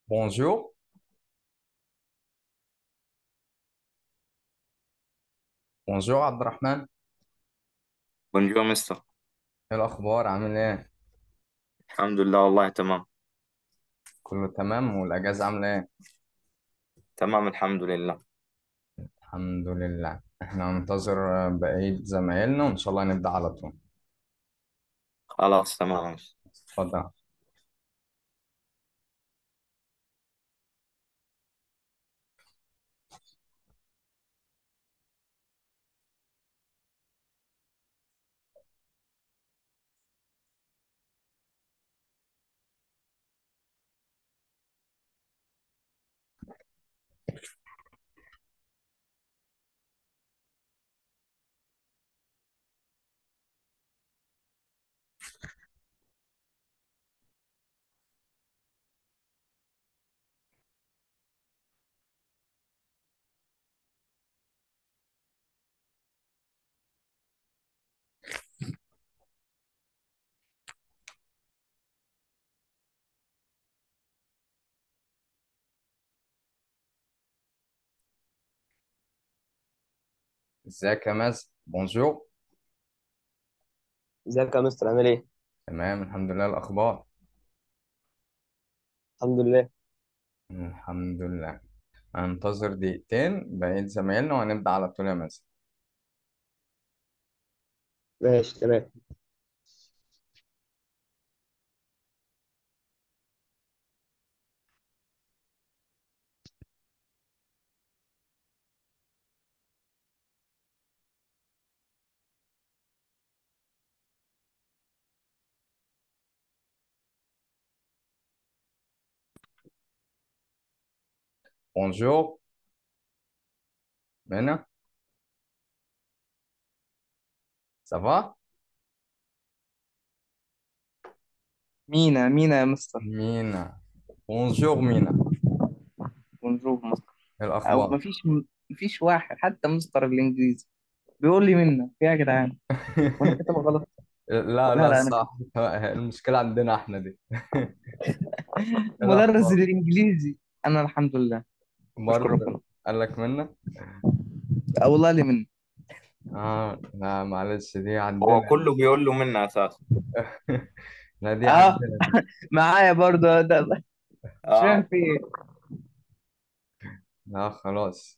بونجور بونجور عبد الرحمن بونجور مستر ايه الاخبار عامل ايه الحمد لله والله تمام كله تمام والاجازه عامله ايه تمام الحمد لله الحمد لله احنا هننتظر بقيه زمايلنا وان شاء الله نبدا على طول خلاص تمام اتفضل ازيك يا مازن بونجور ازيك يا مستر عامل ايه؟ تمام الحمد لله الاخبار الحمد لله الحمد لله هننتظر دقيقتين بقيه زمايلنا وهنبدا على طول يا مازن ماشي تمام بونجور هنا سافا مينا مينا يا مستر مينا بونجور مينا بونجور مستر ايه او الاخبار مفيش مفيش واحد حتى مستر الانجليزي بيقول لي منا في إيه يا جدعان وانا كاتبها غلط لا لا لا لا انا صح المشكله عندنا احنا دي ايه مدرس الاخبار الانجليزي انا الحمد لله اشكر برضه ربنا قال لك منك أه والله لي منا اه لا معلش دي هو عندنا كله بيقول له منا اساسا لا دي اه عندنا دي معايا برضه ده ده. مش فاهم اه في ايه لا خلاص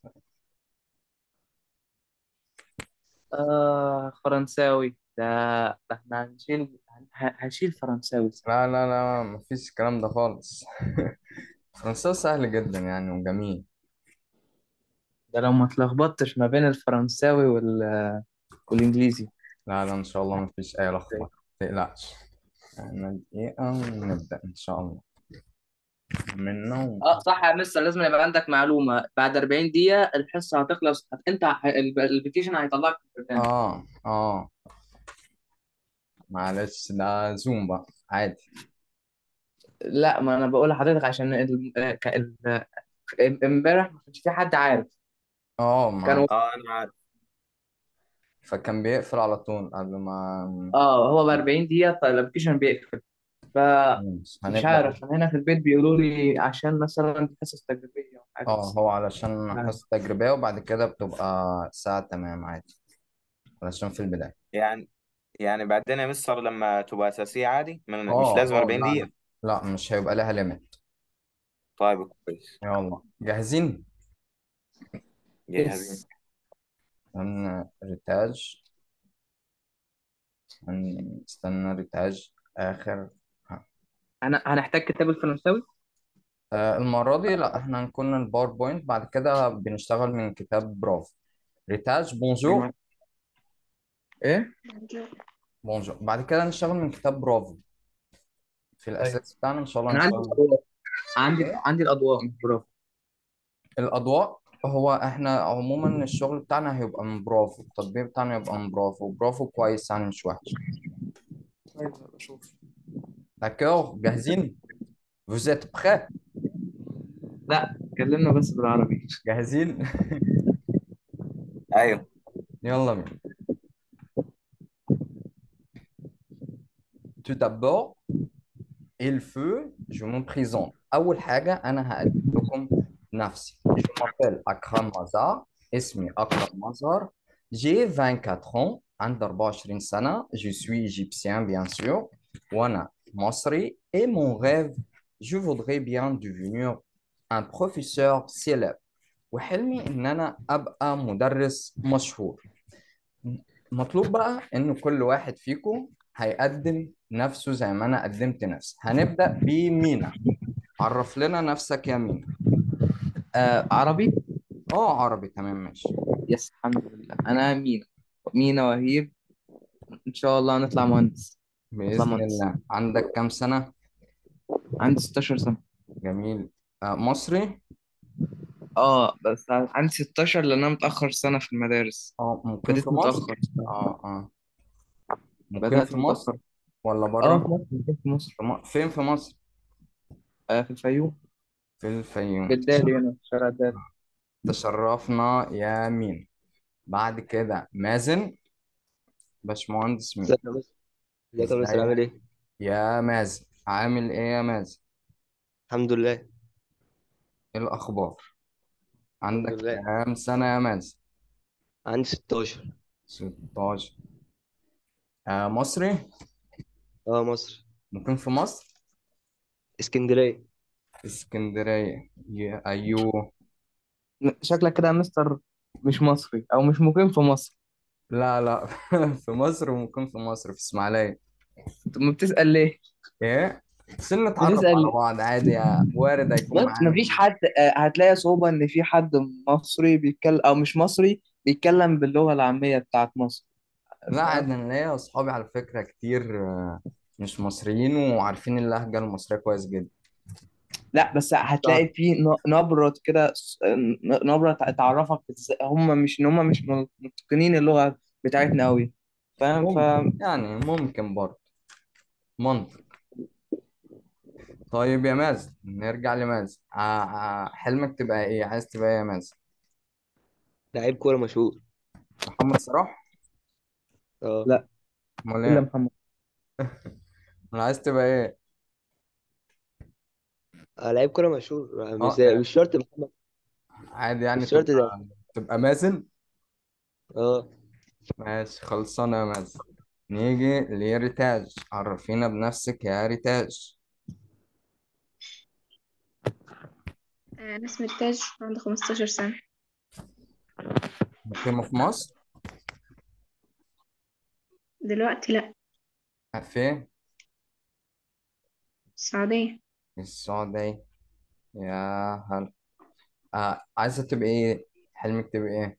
اه فرنساوي ده ده احنا هنشيل ه- هشيل فرنساوي لا لا لا مفيش الكلام ده خالص فرنسا سهل جدا يعني وجميل ده لو ما اتلخبطتش ما بين الفرنساوي وال... والانجليزي لا لا ان شاء الله مفيش اي لخبطه متقلقش يعني دقيقة ونبدأ ان شاء الله منه اه صح يا مستر لازم يبقى عندك معلومة بعد 40 دقيقة الحصة هتخلص هت- انت ه- ال- الابلكيشن هيطلعك في البرنامج اه اه معلش ده زوم بقى عادي لا ما انا بقول لحضرتك عشان ال- آه، ك- ال- آه، امبارح ما كانش في حد عارف اه ما كانوا اه انا عارف فكان بيقفل على طول قبل ما اه هو ب 40 دقيقة الابلكيشن بيقفل فمش مش هنبدأ عارف أنا هنا في البيت بيقولوا لي عشان مثلا دي حصص تجريبية وحاجة اه هو علشان آه. حصة تجريبية وبعد كده بتبقى ساعة تمام عادي علشان في البداية يعني يعني بعدين يا مستر لما تبقى اساسيه عادي من مش اه لازم اه 40 لا لا دقيقه لا مش هيبقى لها ليميت طيب كويس يلا جاهزين جاهزين يس استنى ريتاج استنى ريتاج آخر ها. أنا هنحتاج كتاب الفرنساوي آه المرة دي لا احنا هنكون الباوربوينت بعد كده بنشتغل من كتاب برافو ريتاج بونجور إيه؟ بونجور بعد كده نشتغل من كتاب برافو في طيب الأساس بتاعنا إن شاء الله أنا عندي نشتغل الأضواء عندي عندي الأضواء مش برافو الأضواء هو احنا عموما الشغل بتاعنا هيبقى من برافو التطبيق بتاعنا هيبقى من برافو برافو كويس يعني مش وحش طيب أشوف داكور جاهزين vous êtes prêts لا كلمنا بس بالعربي جاهزين ايوه يلا بينا tout d'abord il faut je me présente أول حاجة أنا هقدم لكم نفسي Je m'appelle أكرم مزار اسمي أكرم مزار J'ai 24 ans عندي 24 سنة Je suis égyptien bien sûr وأنا مصري et mon rêve je voudrais bien devenir un professeur célèbre وحلمي إن أنا أبقى مدرس مشهور مطلوب بقى إن كل واحد فيكم هيقدم نفسه زي ما أنا قدمت نفسي هنبدأ بمينا عرف لنا نفسك يا مينا آه عربي اه عربي تمام ماشي يس الحمد لله انا مينا مينا وهيب ان شاء الله نطلع مهندس نطلع بإذن مهندس الله عندك كام سنة؟ عندي 16 سنة جميل آه مصري؟ اه بس عندي 16 لان انا متأخر سنة في المدارس اه ممكن بديت في مصر؟ متأخر اه اه ممكن بدأت في مصر متأخر ولا اه بره؟ في مصر بديت في مصر في م... فين في مصر؟ آه في الفيوم في الفيوم في الدالي هنا في شارع الدالي تشرفنا يا مين بعد كده مازن باشمهندس مين ازيك يا مستر ازيك يا مستر ازاي عامل ايه؟ يا مازن عامل ايه يا مازن الحمد لله ايه الاخبار الحمد عندك لله كام سنة يا مازن عندي 16 16 آه مصري اه مصر ممكن في مصر اسكندرية اسكندرية يا ايوه شكلك كده يا مستر مش مصري او مش مقيم في مصر لا لا في مصر وممكن في مصر في اسماعيلية طب ما بتسأل ليه ايه عشان نتعرف بتسأل على ليه بعض عادي يا وارد هيكون بس معانا مفيش حد آه، هتلاقي صعوبة إن في حد مصري بيتكلم أو مش مصري بيتكلم باللغة العامية بتاعت مصر لا ف... عادي انا ليا اصحابي على فكرة كتير آه، مش مصريين وعارفين اللهجة المصرية كويس جدا لا بس هتلاقي في ن- نبرة كده س- ن- نبرة تع- تعرفك إزاي هم مش إن هم مش متقنين اللغة بتاعتنا أوي فاهم ف ممكن يعني ممكن برضه منطق طيب يا مازن نرجع لمازن ع- ع- حلمك تبقى ايه عايز تبقى ايه يا مازن لعيب كورة مشهور محمد صلاح اه لا امال إلا ايه محمد انا عايز تبقى ايه آه، لعيب كورة مشهور آه، مش اه زي لا، مش شرط محمد عادي يعني مش شرط ده تبقى تبقى مازن اه ماشي خلصانه يا مازن نيجي لريتاج عرفينا بنفسك يا ريتاج آه، أنا اسمي تاج عندي 15 سنة مقيمة في مصر دلوقتي لأ فين السعودية السعودية يا هلا آه عايزة تبقى ايه حلمك تبقى ايه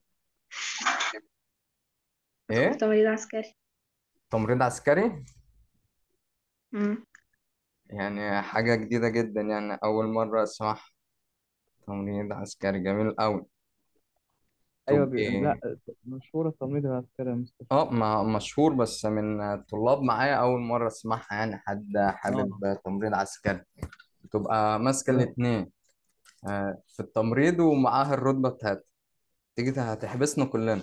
أدخل ايه تمريض عسكري تمريض عسكري مم. يعني حاجة جديدة جدا يعني أول مرة أسمع تمريض عسكري جميل أوي أيوه طب بي... إيه لا مشهورة التمريض العسكري يا مستر اه ما مشهور بس من الطلاب معايا أول مرة أسمعها يعني حد اه حابب تمريض عسكري تبقى ماسكة لا. الاتنين آه، في التمريض ومعاها الرتبة بتاعتها تيجي هتحبسنا كلنا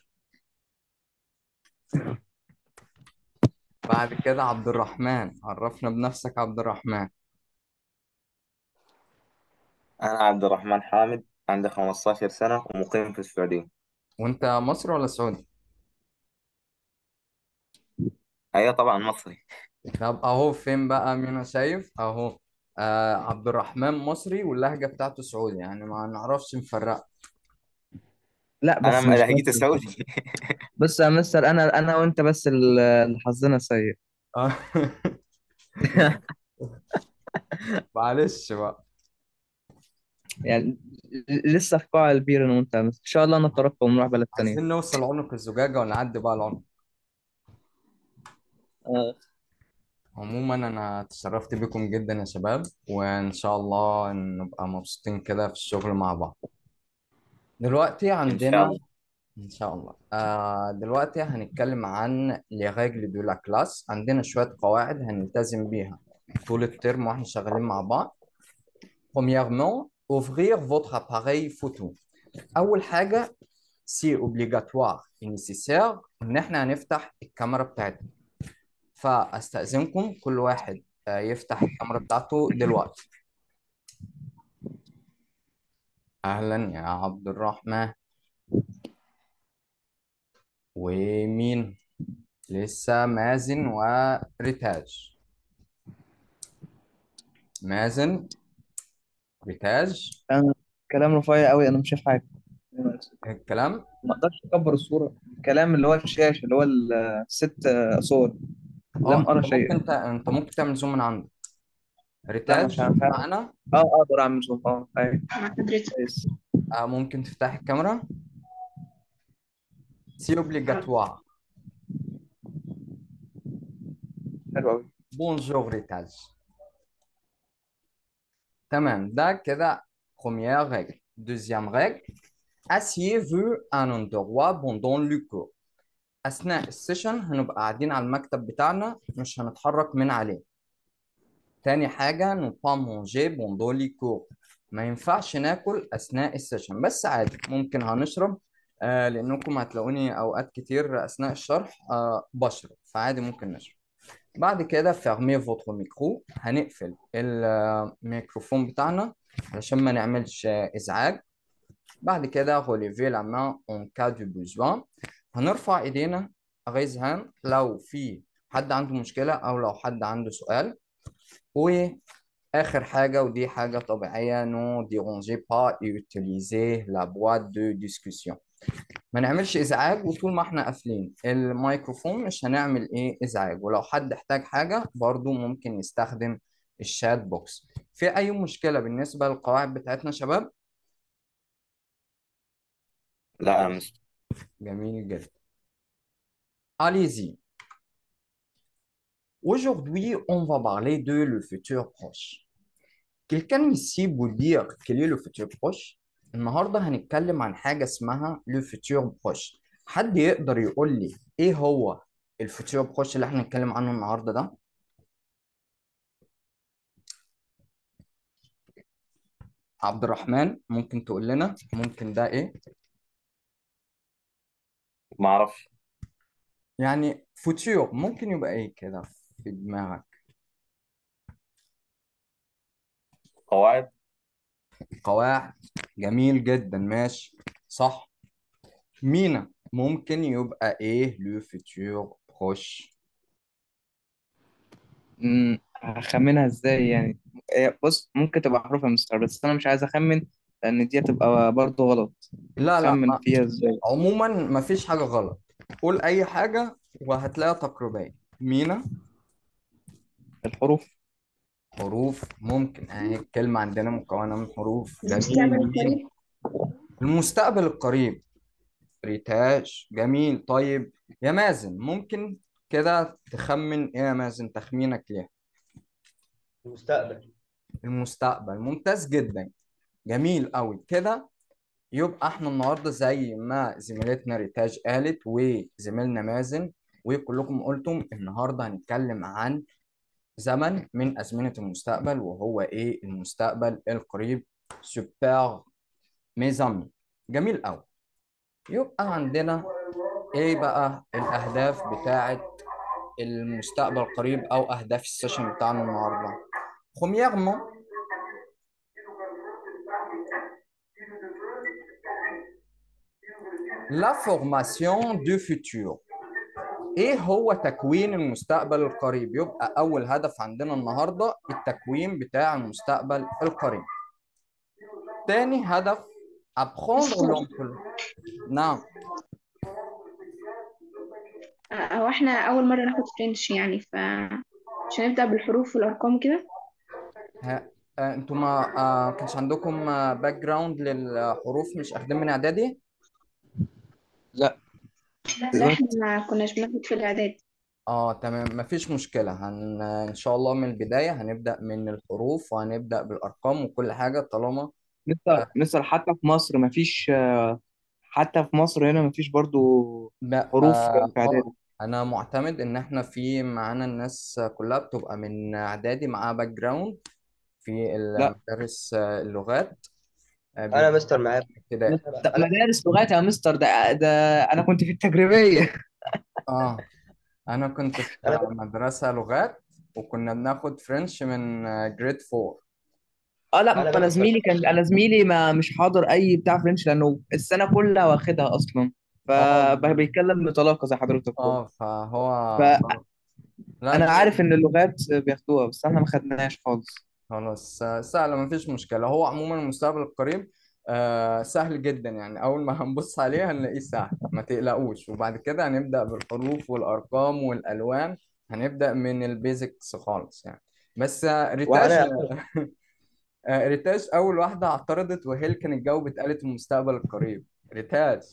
بعد كده عبد الرحمن عرفنا بنفسك عبد الرحمن أنا عبد الرحمن حامد عندي 15 سنة ومقيم في السعودية وأنت مصري ولا سعودي؟ أيوة طبعا مصري طب أهو فين بقى مين أنا شايف أهو آه عبد الرحمن مصري واللهجة بتاعته سعودي يعني ما نعرفش نفرق لا أنا بس م- مش لهجتي مصري سعودي بص يا مستر أنا أنا وأنت بس اللي حظنا سيء آه. معلش بقى يعني ل- لسه في قاع البير انا وانت بس ان شاء الله نترقى ونروح بلد تانية عايزين نوصل عنق الزجاجة ونعدي بقى العنق آه. عموما أنا تشرفت بكم جدا يا شباب وإن شاء الله نبقى مبسوطين كده في الشغل مع بعض دلوقتي إن شاء عندنا الله إن شاء الله آه دلوقتي هنتكلم عن les règles de la classe عندنا شوية قواعد هنلتزم بيها طول الترم واحنا شغالين مع بعض Premièrement, ouvrir votre appareil photo. أول حاجة سي obligatoire et nécessaire إن إحنا هنفتح الكاميرا بتاعتنا فأستأذنكم كل واحد آه، يفتح الكاميرا بتاعته دلوقتي أهلا يا عبد الرحمن ومين لسه مازن وريتاج مازن ريتاج انا كلام رفيع قوي انا مش شايف حاجه الكلام ما اقدرش اكبر الصوره الكلام اللي هو الشاشه اللي هو الست صور لم اه ارى انت شيئا ممكن ت... انت ممكن تعمل زوم من عندك لا ريتاج مش عارف فعلا معانا اه اقدر اعمل زوم اه ايوه مع حضرتك كويس آه ممكن تفتح الكاميرا سي اوبليغاتوار حلو قوي بونجور ريتاج تمام ده كده première règle deuxième règle asseyez-vous à un endroit pendant le cours أثناء السيشن هنبقى قاعدين على المكتب بتاعنا مش هنتحرك من عليه تاني حاجة ne pas manger pendant les cours ما ينفعش ناكل أثناء السيشن بس عادي ممكن هنشرب آه لأنكم هتلاقوني أوقات كتير أثناء الشرح آه بشرب فعادي ممكن نشرب بعد كده fermez votre micro هنقفل الميكروفون بتاعنا علشان ما نعملش إزعاج بعد كده relevez la main en cas de besoin هنرفع ايدينا raise hand لو في حد عنده مشكلة أو لو حد عنده سؤال وآخر حاجة ودي حاجة طبيعية ne dérangez pas et utilisez la boîte de discussion ما نعملش إزعاج وطول ما احنا قافلين الميكروفون مش هنعمل إيه إزعاج ولو حد احتاج حاجة برضو ممكن يستخدم الشات بوكس في أي مشكلة بالنسبة للقواعد بتاعتنا يا شباب؟ لا يا مستر جميل جدا Allez-y. Aujourd'hui, on va parler de le futur proche. Quelqu'un ici vous dire quel est le futur proche? النهارده هنتكلم عن حاجة اسمها le futur proche. حد يقدر يقول لي ايه هو الفوتور بروش اللي احنا هنتكلم عنه النهارده ده؟ عبد الرحمن ممكن تقول لنا ممكن ده ايه؟ ما اعرفش يعني فوتور ممكن يبقى ايه كده في دماغك؟ قواعد قواعد جميل جدا ماشي صح مينا ممكن يبقى ايه لو فيتور بروش أمم، هخمنها ازاي يعني إيه، بص ممكن تبقى حروف يا مستر بس انا مش عايز اخمن لان دي هتبقى برضه غلط لا لا اخمن ما فيها ازاي عموما ما فيش حاجة غلط قول اي حاجة وهتلاقيها تقريبية مينا الحروف حروف ممكن اهي الكلمة عندنا مكونة من حروف المستقبل جميل القريب المستقبل القريب ريتاج جميل طيب يا مازن ممكن كده تخمن ايه يا مازن تخمينك ليه المستقبل المستقبل ممتاز جدا جميل قوي كده يبقى احنا النهارده زي ما زميلتنا ريتاج قالت وزميلنا مازن وكلكم قلتم النهارده هنتكلم عن زمن من ازمنه المستقبل وهو ايه المستقبل القريب سوبر ميزامي جميل قوي يبقى عندنا ايه بقى الاهداف بتاعه المستقبل القريب او اهداف السيشن بتاعنا النهارده premièrement la formation du futur ايه هو تكوين المستقبل القريب يبقى اول هدف عندنا النهارده التكوين بتاع المستقبل القريب تاني هدف apprendre l'emploi نعم هو احنا أول مرة ناخد فرنش يعني ف مش هنبدأ بالحروف والأرقام كده ها آه، انتوا ما آه، كانش عندكم باك جراوند للحروف مش اخدين من اعدادي لا لا احنا ما كناش بناخد في الإعداد اه تمام مفيش مشكلة هن... ان شاء الله من البداية هنبدأ من الحروف وهنبدأ بالارقام وكل حاجة طالما مستر مستر حتى في مصر مفيش آه، حتى في مصر هنا مفيش برضه ب... حروف آه في اعدادي آه، انا معتمد ان احنا في معانا الناس كلها بتبقى من اعدادي معاها باك جراوند في لا المدارس آه، اللغات آه، انا بيبقى مستر معاك ابتدائي ده مدارس لغات يا مستر ده ده انا كنت في التجريبيه اه انا كنت في انا مدرسة لغات وكنا بناخد فرنش من جريد 4 اه لا انا ما انا باخد زميلي كان انا زميلي ما مش حاضر اي بتاع فرنش لانه السنه كلها واخدها اصلا اه فبيتكلم بطلاقه زي حضرتك كده اه فهو فانا لا دي عارف ان اللغات بياخدوها بس احنا ما خدناش خالص خلاص س- سهلة مفيش مشكلة هو عموما المستقبل القريب آه سهل جدا يعني أول ما هنبص عليه هنلاقيه سهل ما تقلقوش وبعد كده هنبدأ بالحروف والأرقام والألوان هنبدأ من البيزكس خالص يعني بس آه، ريتاج وانا آه، ريتاج أول واحدة اعترضت وهي كانت جاوبت قالت المستقبل القريب ريتاج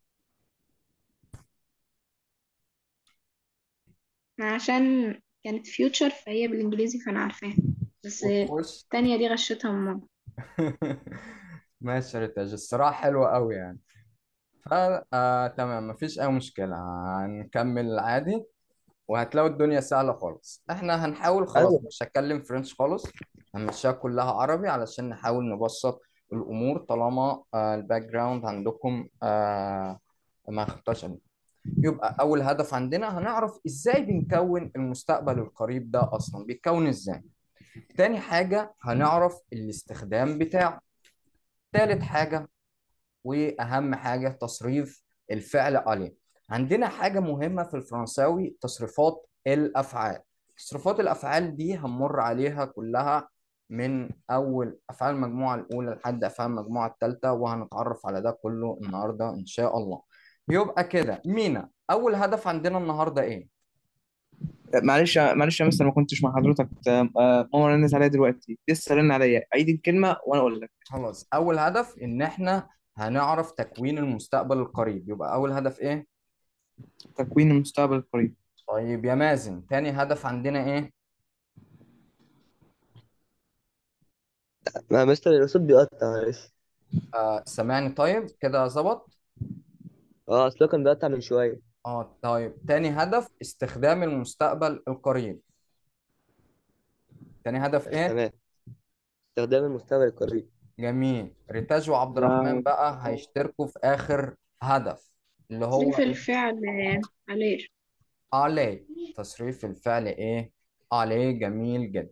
عشان كانت فيوتشر فهي بالإنجليزي فأنا عارفاها بس وتخش التانية دي غشتها من ماما ماشي يا ريتاج الصراحة حلوة قوي يعني ف آه تمام مفيش أي مشكلة هنكمل عادي وهتلاقوا الدنيا سهلة خالص احنا هنحاول خلاص ايوه مش هتكلم فرنش خالص هنمشيها كلها عربي علشان نحاول نبسط الأمور طالما آه الباك جراوند عندكم آه ما خدتهاش قبل. يبقى أول هدف عندنا هنعرف إزاي بنكون المستقبل القريب ده أصلا بيتكون إزاي تاني حاجة هنعرف الاستخدام بتاعه تالت حاجة واهم حاجه تصريف الفعل عليه عندنا حاجه مهمه في الفرنساوي تصريفات الافعال تصريفات الافعال دي هنمر عليها كلها من اول افعال المجموعه الاولى لحد افعال المجموعه الثالثه وهنتعرف على ده كله النهارده ان شاء الله يبقى كده مينا اول هدف عندنا النهارده ايه معلش معلش يا مستر ما كنتش مع حضرتك آه، آه، ماما رنت عليا دلوقتي لسه رن عليا عيد الكلمه وانا اقول لك خلاص اول هدف ان احنا هنعرف تكوين المستقبل القريب يبقى اول هدف ايه تكوين المستقبل القريب طيب يا مازن تاني هدف عندنا ايه ما مستر الصوت بيقطع معلش آه سامعني طيب كده ظبط اه اصل هو كان بيقطع من شويه اه طيب تاني هدف استخدام المستقبل القريب تاني هدف ايه تمام استخدام المستقبل القريب جميل ريتاج وعبد الرحمن ده بقى هيشتركوا في اخر هدف اللي هو تصريف ايه الفعل عليه عليه تصريف الفعل ايه عليه جميل جدا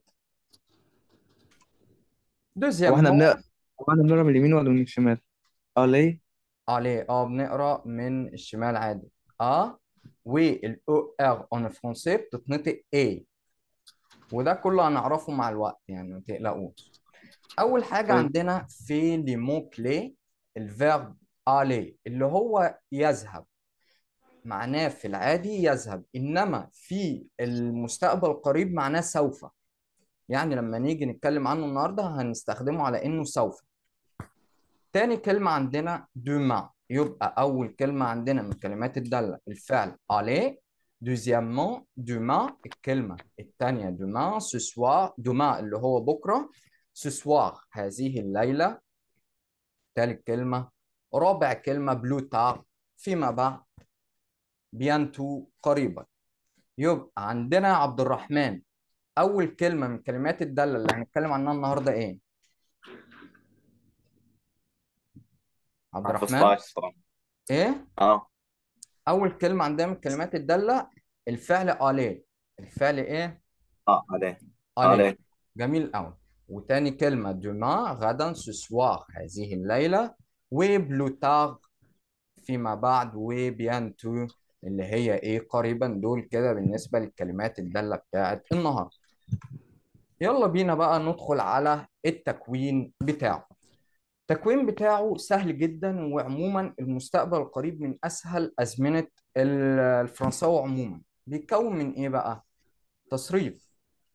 هو احنا دوزيامون بنقرا هو احنا بنقرا من اليمين ولا من الشمال اه ليه عليه اه بنقرا من الشمال عادي اه والاو ار اون فرونسي بتتنطق ايه وده كله هنعرفه مع الوقت يعني ما تقلقوش اول حاجه طيب عندنا في لي مو كلي الفيرب aller اللي هو يذهب معناه في العادي يذهب انما في المستقبل القريب معناه سوف يعني لما نيجي نتكلم عنه النهارده هنستخدمه على انه سوف تاني كلمه عندنا demain يبقى اول كلمه عندنا من كلمات الداله الفعل aller deuxièmement demain الكلمه الثانيه demain ce soir demain اللي هو بكره ce soir هذه الليله ثالث كلمه رابع كلمه plus tard فيما بعد bientôt قريبا يبقى عندنا يا عبد الرحمن اول كلمه من كلمات الداله اللي هنتكلم عنها النهارده ايه عبد ما الرحمن حفظتهاش الصراحة ايه اه اول كلمه عندنا من كلمات الداله الفعل aller الفعل ايه اه عليه aller عليه جميل قوي وتاني كلمه demain غدا ce soir هذه الليله وبلو تار فيما بعد وبيانتو اللي هي ايه قريبا دول كده بالنسبه للكلمات الداله بتاعت النهارده يلا بينا بقى ندخل على التكوين بتاعه التكوين بتاعه سهل جدا وعموما المستقبل القريب من اسهل ازمنه ال- الفرنساوي عموما بيتكون من ايه بقى تصريف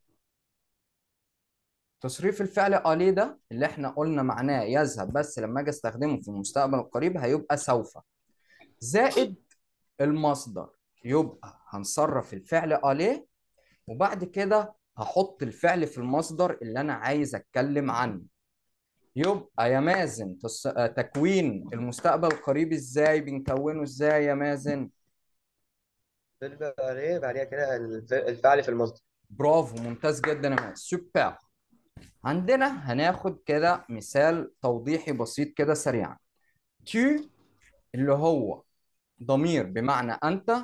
تصريف الفعل عليه ده اللي احنا قلنا معناه يذهب بس لما اجي استخدمه في المستقبل القريب هيبقى سوف زائد المصدر يبقى هنصرف الفعل عليه وبعد كده هحط الفعل في المصدر اللي انا عايز اتكلم عنه يبقى يا مازن تص... آه، تكوين المستقبل القريب ازاي بنكونه ازاي يا مازن فيرب عليه بعديها كده الف- الفعل في المصدر برافو ممتاز جدا يا مازن سوبر عندنا هناخد كده مثال توضيحي بسيط كده سريعا tu اللي هو ضمير بمعنى انت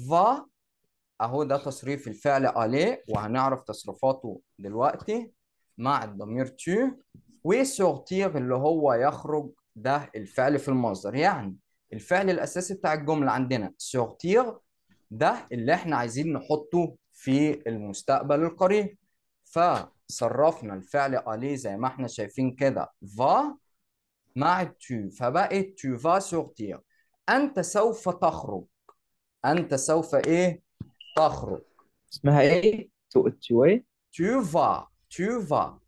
va اهو ده تصريف الفعل عليه وهنعرف تصريفاته دلوقتي مع الضمير تو وسورتير اللي هو يخرج ده الفعل في المصدر يعني الفعل الأساسي بتاع الجملة عندنا سورتير ده اللي احنا عايزين نحطه في المستقبل القريب فصرفنا الفعل ألي زي ما احنا شايفين كده va مع تو فبقت تو va sortir أنت سوف تخرج أنت سوف إيه تخرج اسمها ايه؟ تو تو ايه؟ tu vas tu vas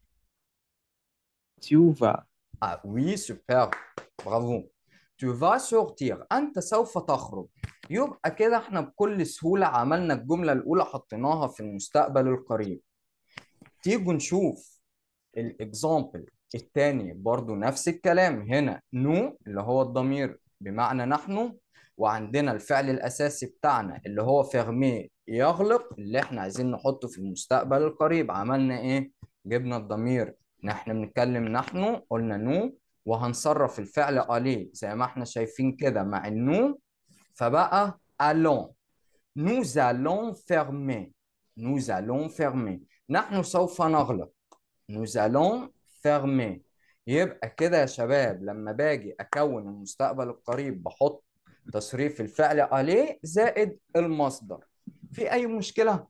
تيوفا Ah oui, super. Bravo. Tu vas sortir. أنت سوف تخرج. يبقى كده احنا بكل سهولة عملنا الجملة الأولى حطيناها في المستقبل القريب. تيجوا نشوف الاكزامبل التاني برضو نفس الكلام هنا نو اللي هو الضمير بمعنى نحن وعندنا الفعل الأساسي بتاعنا اللي هو فيرمي يغلق اللي احنا عايزين نحطه في المستقبل القريب عملنا ايه؟ جبنا الضمير نحن بنتكلم نحن قلنا نو وهنصرف الفعل ألي زي ما احنا شايفين كده مع النو فبقى allons nous allons fermer nous allons fermer نحن سوف نغلق nous allons fermer يبقى كده يا شباب لما باجي أكون المستقبل القريب بحط تصريف الفعل ألي زائد المصدر في أي مشكلة؟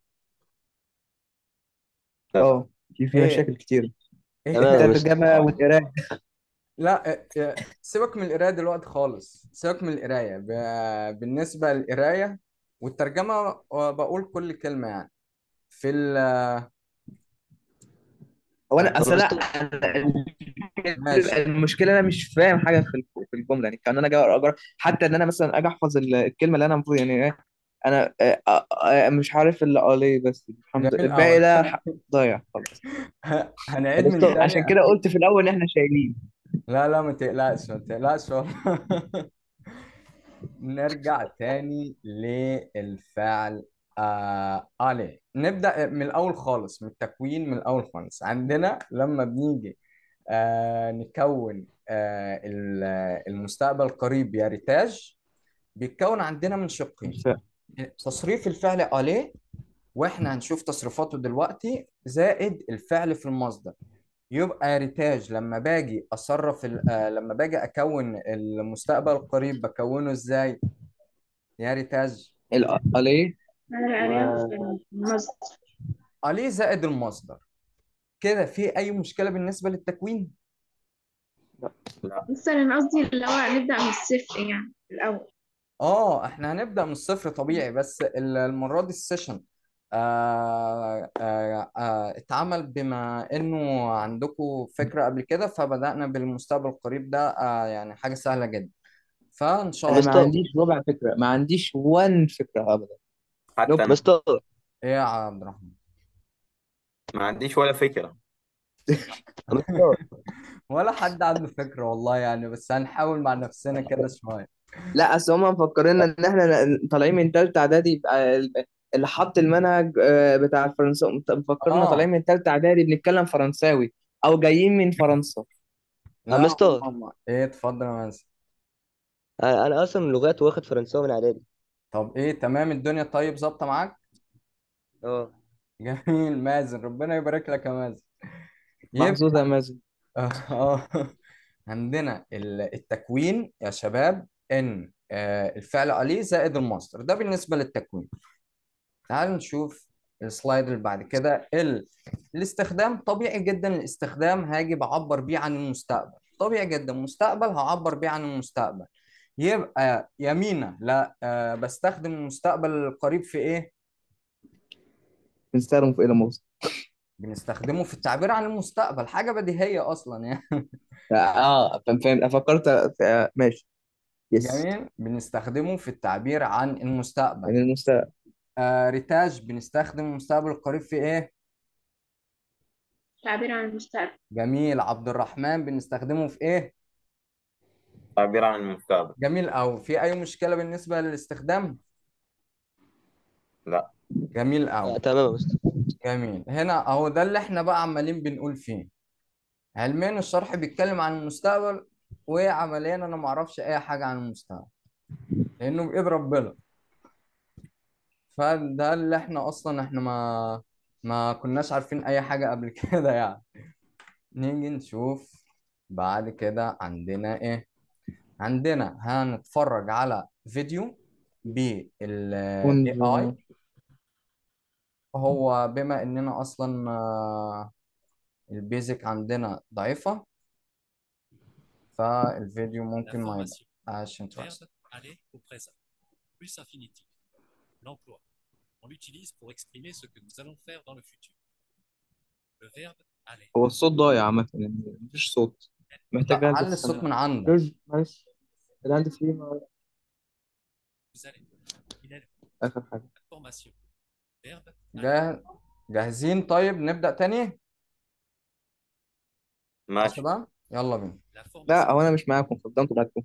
اه في في إيه؟ مشاكل كتير إيه؟ تمام. يا مستر. الترجمة والقراءة لا اه، اه، سيبك من القرايه دلوقتي خالص سيبك من القرايه ب- بالنسبه للقرايه والترجمه اه، بقول كل كلمه يعني في ال هو انا اصل مستر. انا ماشي المشكله انا مش فاهم حاجه في في الجمله يعني كان انا اجي اقرا حتى ان انا مثلا اجي احفظ ال- الكلمه اللي انا المفروض يعني ايه انا آه، آه، آه، مش عارف الا اه ليه بس الحمد لله جميل الباقي قوي ده ح- ضايع خلاص هنعيد من مستر. تاني عشان كده قلت في الاول ان احنا شايلين لا لا ما تقلقش ما تقلقش والله نرجع تاني للفعل آه عليه نبدأ من الأول خالص من التكوين من الأول خالص عندنا لما بنيجي آه نكون آه ال- المستقبل القريب يا ريتاج بيتكون عندنا من شقين الفعل. تصريف الفعل عليه واحنا هنشوف تصريفاته دلوقتي زائد الفعل في المصدر يبقى يا ريتاج لما باجي اصرف ال- آه لما باجي اكون المستقبل القريب بكونه ازاي يا ريتاج الاليه على عليها في المصدر عليه زائد المصدر كده في اي مشكلة بالنسبة للتكوين بس انا قصدي اللي هو نبدأ من الصفر يعني في الأول اه احنا هنبدأ من الصفر طبيعي بس ال- المرة دي السيشن آه آه آه اتعمل بما انه عندكم فكرة قبل كده فبدأنا بالمستقبل القريب ده آه يعني حاجة سهلة جدا فان شاء انا الله ما عنديش ربع فكره ما عنديش وان فكره ابدا حتى نوب. أنا مستر ايه يا عبد الرحمن ما عنديش ولا فكرة مستر ولا حد عنده فكرة والله يعني بس هنحاول مع نفسنا كده شوية لا اصل هم مفكريننا ان احنا طالعين من ثالثه اعدادي يبقى ال- اللي حط المنهج آه، بتاع الفرنساوي مفكرنا اه طالعين من ثالثه اعدادي بنتكلم فرنساوي او جايين من فرنسا لا مستر والله ايه اتفضل يا مازن انا أنا اصلا من لغات واخد فرنساوي من اعدادي طب ايه تمام الدنيا طيب ظابطة معاك اه جميل مازن ربنا يبارك لك يا مازن يبقى محظوظ يا مازن اه عندنا ال- التكوين يا شباب ان آه، الفعل عليه زائد المصدر ده بالنسبة للتكوين تعالوا نشوف السلايد اللي بعد كده ال... الاستخدام طبيعي جدا الاستخدام هاجي بعبر بيه عن المستقبل طبيعي جدا مستقبل هعبر بيه عن المستقبل يبقى يمينة لا آه بستخدم المستقبل القريب في ايه بنستخدمه في ايه لما اوصل بنستخدمه في التعبير عن المستقبل حاجة بديهية اصلا يعني اه فاهم فاهم فكرت آه، ماشي يس جميل بنستخدمه في التعبير عن المستقبل يعني المستقبل آه ريتاج بنستخدم المستقبل القريب في ايه تعبير عن المستقبل جميل عبد الرحمن بنستخدمه في ايه تعبير عن المستقبل جميل أوي في أي مشكلة بالنسبة للاستخدام؟ لا جميل آه، أوي تمام يا مستر جميل هنا أهو ده اللي إحنا بقى عمالين بنقول فيه علميا الشرح بيتكلم عن المستقبل وعمليا أنا معرفش أي حاجة عن المستقبل لأنه بإيد ربنا فده اللي إحنا أصلا إحنا ما ما كناش عارفين اي حاجة قبل كده يعني نيجي نشوف بعد كده عندنا ايه عندنا هنتفرج على فيديو بال كنت AI هو بما اننا اصلا آه، البيزك عندنا ضعيفة فالفيديو La ممكن ما formation. يبقاش interesting Verbe aller au présent. Plus infinitif. L'emploi. On l'utilise pour exprimer ce que nous allons faire dans le futur. Le verbe aller. هو الصوت ضايع عامة يعني مفيش صوت محتاج لا أهدى علي الصوت السماعة من عندك جورج معلش اللي عندي فيه ما- Vous allez. Il est آخر حاجة la formation. Verbe aller. جاه... جاهزين طيب نبدأ تاني ماشي شباب يلا بينا La formation. لا هو أنا مش معاكم فضلتوا بعدكم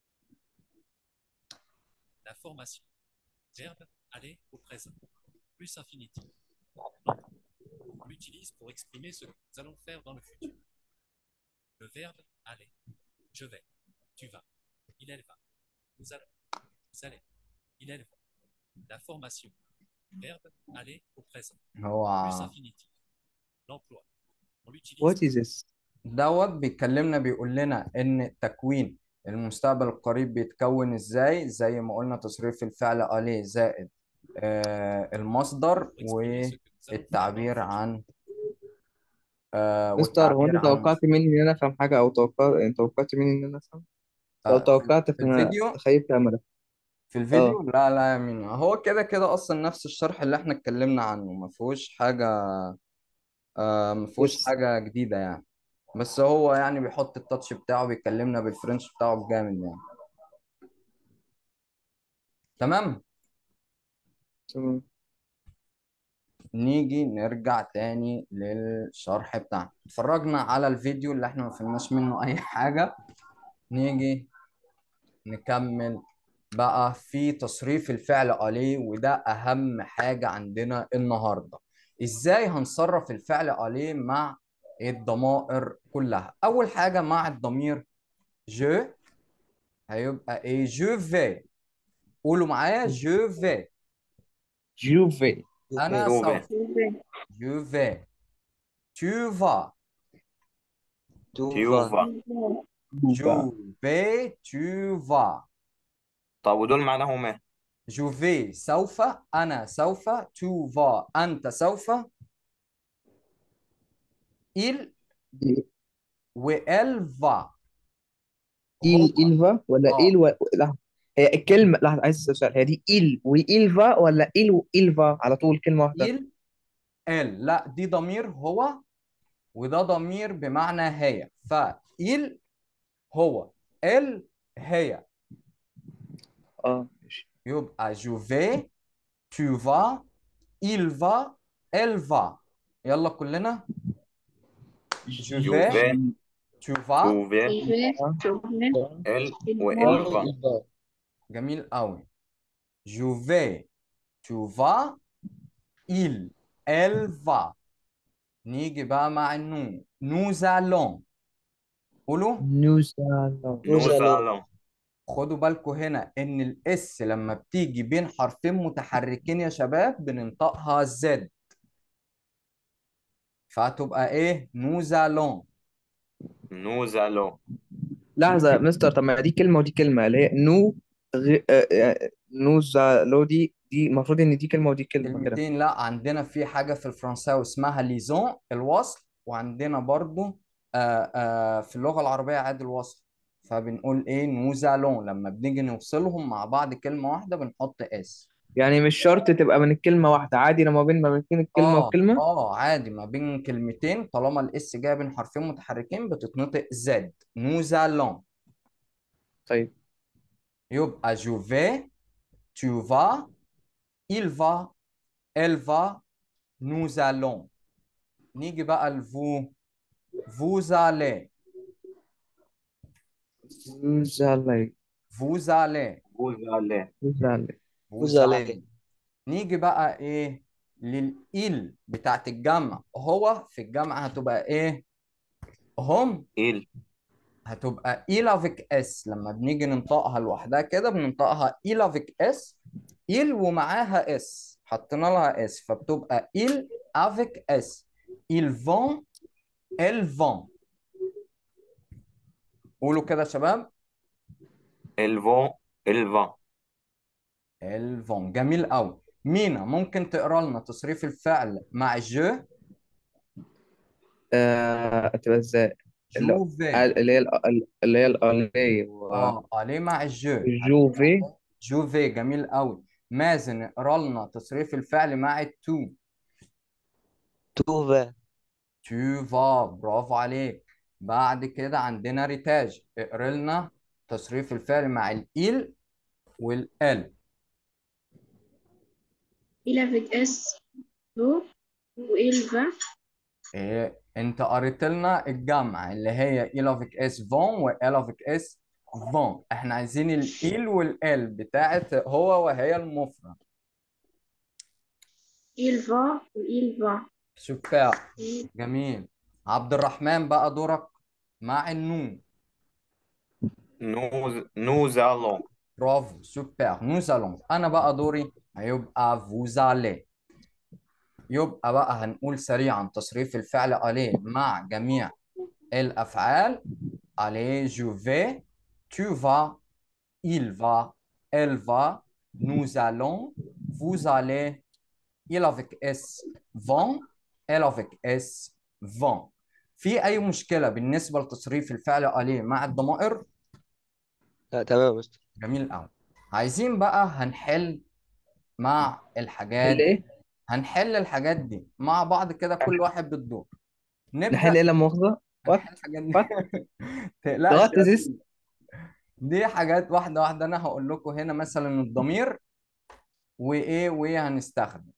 La formation. Verbe aller au présent. Plus infinitif. L'emploi. On l'utilise pour exprimer ce que nous allons faire dans le futur. Le verbe aller. Je vais. Tu vas. Il elle va. Nous allons. Vous allez. Il elle va. La formation. Verbe aller au présent. هو Plus infinitif. L'emploi. On l'utilise What is this دوت بيكلمنا بيقول لنا ان تكوين المستقبل القريب بيتكون ازاي زي ما قلنا تصريف الفعل عليه زائد آه المصدر pour exprimer ce que nous allons faire dans le والتعبير futur. عن آه مستر هو والتعبير أنت عن توقعت مني إن أنا أفهم حاجة أو توقعت توقعت مني إن أنا أفهم لو آه في توقعت في فأنا الفيديو خيبت أملك في الفيديو أه لا لا يا مينا هو كده كده اصلا نفس الشرح اللي احنا اتكلمنا عنه ما فيهوش حاجة آه ما فيهوش بص حاجة جديدة يعني بس هو يعني بيحط التاتش بتاعه بيكلمنا بالفرنش بتاعه جامد يعني تمام تمام. نيجي نرجع تاني للشرح بتاعنا اتفرجنا على الفيديو اللي احنا ما فهمناش منه اي حاجة نيجي نكمل بقى في تصريف الفعل عليه وده اهم حاجة عندنا النهاردة ازاي هنصرف الفعل عليه مع الضمائر كلها اول حاجة مع الضمير جو هيبقى ايه جو في قولوا معايا جو في جوفي انا جوفي. سوف جو في tu vas تيوفا je vais tu vas طب ودول معناهم ايه؟ je vais سوف أنا سوف tu vas أنت سوف il و elle va إيل إلفا ولا آه. إيل و... لا هي الكلمة لا عايز أسأل سؤال هي دي إيل وإلفا ولا إيل وإلفا على طول كلمة واحدة il elle لا دي ضمير هو وده ضمير بمعنى هي ف il هو elle هي اه ماشي يبقى je vais tu vas il va elle va يلا كلنا je vais يوفي tu vas توفي ال وإلفا جميل قوي je vais tu vas il elle va نيجي بقى مع النون nous allons قولوا نوزالاند نوزالون خدوا بالكم هنا ان الاس لما بتيجي بين حرفين متحركين يا شباب بننطقها زد فهتبقى ايه nous allons نوزالون لحظة يا مستر طب ما دي كلمة ودي كلمة اللي هي نو غ... آه، آه، نوزالو دي دي المفروض إن دي كلمة ودي كلمة كده كلمتين لا عندنا في حاجة في الفرنساوي اسمها ليزون الوصل وعندنا برضو آه آه في اللغة العربية عادي الوصل فبنقول ايه نوزالون لما بنيجي نوصلهم مع بعض كلمة واحدة بنحط اس يعني مش شرط تبقى من الكلمة واحدة عادي لما بين ما بين الكلمة اه وكلمة اه عادي ما بين كلمتين طالما الاس جايه بين حرفين متحركين بتتنطق زد نوزالون طيب يبقى je vais tu vas il va elle va nous allons نيجي بقى الفو vous allez نوزالي vous allez نوزالي نوزالي vous vous allez. allez نيجي بقى ايه للإل بتاعت الجمع هو في الجمع هتبقى ايه هم إل هتبقى إل افيك اس لما بنيجي ننطقها لوحدها كده بننطقها إل افيك اس إل ومعاها اس حطينا لها اس فبتبقى إل avec S ils vont elles vont قولوا كده يا شباب elles vont elles vont elles vont جميل قوي مينا ممكن تقرا لنا تصريف الفعل مع جو آه، هتبقى ازاي اللي جو في اللي هي ال- اللي هي الالي اه عليه مع الجو وجوفي جو في جميل قوي مازن اقرا لنا تصريف الفعل مع التو تو فا تو فا برافو عليك بعد كده عندنا ريتاج اقرا لنا تصريف الفعل مع الإيل والال Il avec S do وإل va إيه انت قريت لنا الجمع اللي هي إيل افيك اس فون وإل افيك اس فون احنا عايزين الإيل والال بتاعت هو وهي المفرد il va وإل va سوبر جميل عبد الرحمن بقى دورك مع النون nous nous allons برافو سوبر نوز الونز انا بقى دوري هيبقى فوز الي يبقى بقى هنقول سريعا تصريف الفعل الي مع جميع الافعال الي جو في tu vas il va elle va nous allons vous allez il avec s vont elle avec s vont في اي مشكله بالنسبه لتصريف الفعل الي مع الضمائر لا تمام يا مستر جميل قوي عايزين بقى هنحل مع الحاجات نحل ايه؟ هنحل الحاجات دي مع بعض كده كل واحد بالدور نبدأ نحل ايه لا مؤاخذة؟ وات؟ هنحل الحاجات دي وات؟ تقلقش لغات يا تزيز ابني. دي حاجات واحدة واحدة أنا هقول لكم هنا مثلا الضمير وإيه وإيه هنستخدم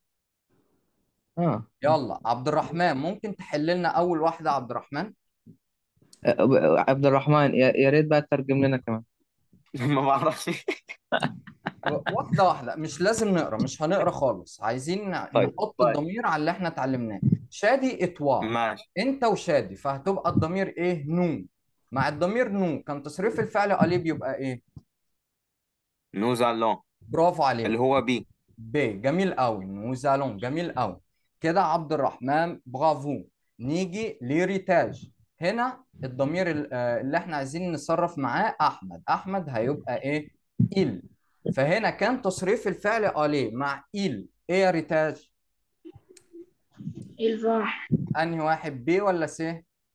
اه يلا عبد الرحمن ممكن تحل لنا أول واحدة عبد الرحمن آه، عبد الرحمن يا يا ريت بقى تترجم لنا كمان ما بعرفش واحدة واحدة مش لازم نقرا مش هنقرا خالص عايزين طيب نحط طيب الضمير على اللي احنا اتعلمناه شادي اتوا ماشي انت وشادي فهتبقى الضمير ايه نو مع الضمير نو كان تصريف الفعل عليه بيبقى ايه nous allons برافو اللي عليك هو بي ب جميل قوي نوزالون جميل قوي كده عبد الرحمن برافو نيجي لريتاج هنا الضمير ال- آه، اللي احنا عايزين نصرف معاه احمد احمد هيبقى ايه إل فهنا كان تصريف الفعل عليه مع إل ايه يا ريتاج il va انهي واحد ب ولا س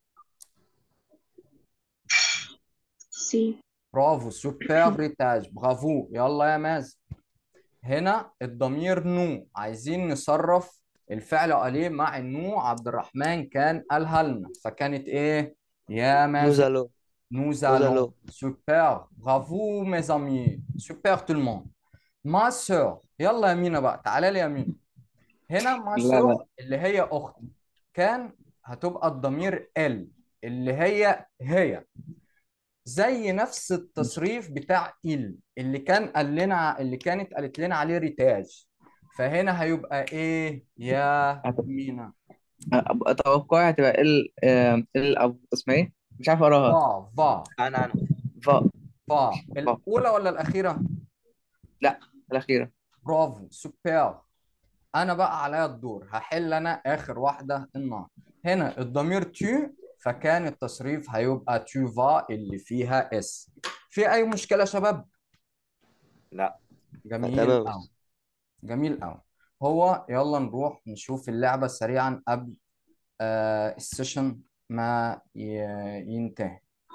si برافو سوبر ريتاج برافو يلا يا مازن هنا الضمير نو عايزين نصرف الفعل عليه مع النو عبد الرحمن كان قالها لنا فكانت ايه يا نوز مازن الو nous نوز allons الو super bravo mes amis super tout le monde ma soeur يلا يا مينا بقى تعالى لي يا مينا هنا ما لا سو لا اللي هي اختي كان هتبقى الضمير ال اللي هي هي زي نفس التصريف بتاع ال اللي كان قال لنا اللي كانت قالت لنا عليه ريتاج فهنا هيبقى ايه يا هت- مينا أ- توقعي هتبقى ال آه، ال أو اسمها ايه؟ مش عارف اقراها فا فا انا انا فا فا فا الاولى ولا الاخيره لا الأخيرة برافو سوبر انا بقى عليا الدور هحل انا اخر واحده النهارده هنا الضمير تو فكان التصريف هيبقى تو فا اللي فيها اس في اي مشكله يا شباب لا لا جميل تمام قوي جميل قوي هو يلا نروح نشوف اللعبه سريعا قبل آه السيشن ما ي- ينتهي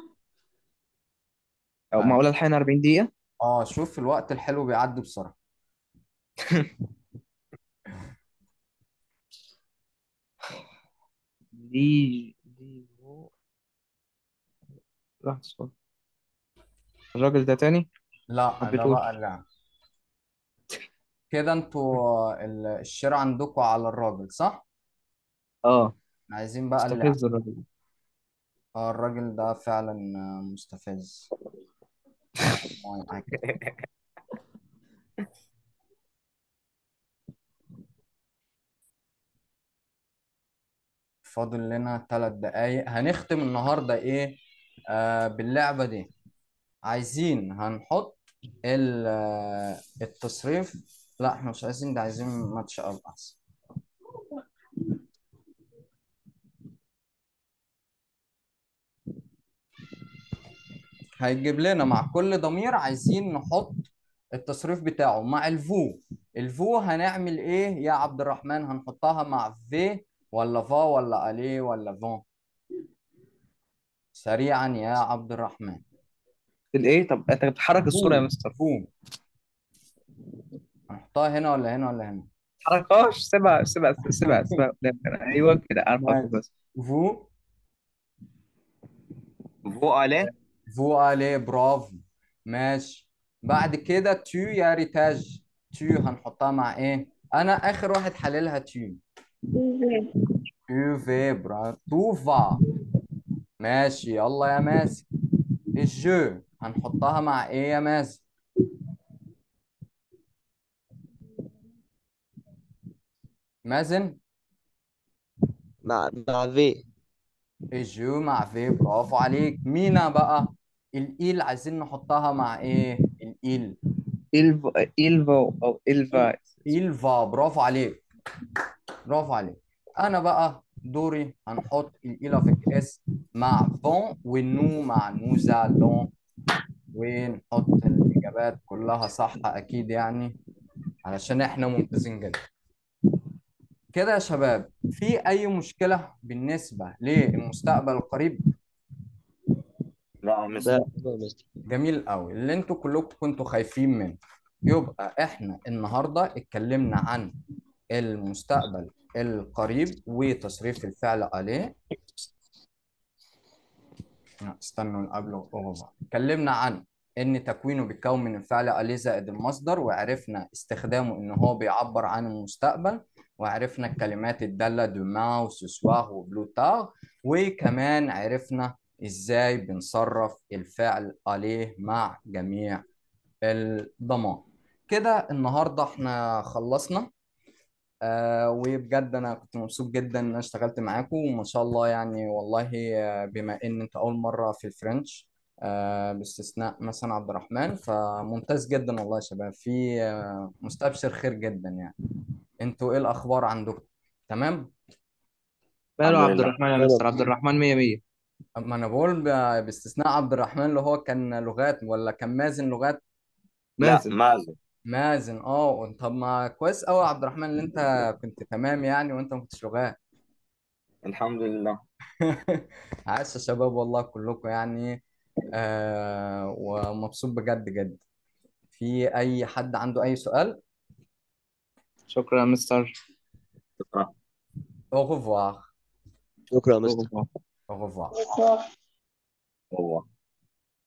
أو اه معقولة الحين 40 دقيقة؟ آه، شوف الوقت الحلو بيعدي بسرعه دي دي هو لحظة صوت. الراجل ده تاني لا ده بقى حبيتهوش اللعبه كده انتوا ال- الشير عندكم على الراجل صح اه عايزين بقى اللعبة مستفز الراجل ده اه الراجل ده فعلا آه، مستفز معاك. فاضل لنا ثلاث دقايق هنختم النهارده ايه آه باللعبة دي عايزين هنحط ال- آه، التصريف لا احنا مش عايزين ده عايزين ماتش اب احسن هيجيب لنا مع كل ضمير عايزين نحط التصريف بتاعه مع الفو الفو هنعمل ايه يا عبد الرحمن هنحطها مع في ولا فا ولا الي ولا فون سريعا يا عبد الرحمن الايه طب انت بتحرك الصورة يا فو مستر فو هنحطها هنا ولا هنا ولا هنا تحركهاش سيبها سيبها سيبها سيبها قدام كده ايوه كده انا ماشي. بس فو فو الي فو الي برافو ماشي بعد كده تو يا ريتاج تو هنحطها مع ايه انا اخر واحد حللها تو تو في برا تو فا ماشي يلا يا مازن الجو هنحطها مع ايه يا مازن مازن مع مع في الجو مع في برافو عليك مينا بقى الايل عايزين نحطها مع ايه الايل إلفو إلفو أو إلفا إلفا برافو عليك برافو عليك أنا بقى دوري هنحط الإيلا في اس مع فون والنو مع نوزالون ونحط الإجابات كلها صح أكيد يعني علشان إحنا ممتازين جدا كده يا شباب في أي مشكلة بالنسبة للمستقبل القريب لا يا مستر لا لا مستر جميل قوي اللي انتوا كلكم كنتوا خايفين منه يبقى احنا النهارده اتكلمنا عن المستقبل القريب وتصريف الفعل عليه لا، استنوا نقابله أوفا اتكلمنا عن ان تكوينه بيتكون من الفعل عليه زائد المصدر وعرفنا استخدامه ان هو بيعبر عن المستقبل وعرفنا الكلمات الدالة دوما وسوسوار وبلوتار وكمان عرفنا ازاي بنصرف الفعل عليه مع جميع الضمان كده النهارده احنا خلصنا آه وبجد انا كنت مبسوط جدا ان انا اشتغلت معاكم وما شاء الله يعني والله آه، بما ان انت اول مره في الفرنش آه باستثناء مثلا عبد الرحمن فممتاز جدا والله يا شباب في آه مستبشر خير جدا يعني انتوا ايه الاخبار عندكم تمام ماله الحمد عبد لله الرحمن يا مستر عبد الرحمن مية مية اما انا بقول ب- باستثناء عبد الرحمن اللي هو كان لغات ولا كان مازن لغات لا مازن مازن مازن اه طب ما كويس قوي يا عبد الرحمن اللي انت كنت تمام يعني وانت ما كنتش لغات الحمد لله عاش يا شباب والله كلكم يعني آه ومبسوط بجد جدا في اي حد عنده اي سؤال شكرا يا مستر شكرا au revoir شكرا يا مستر au revoir هو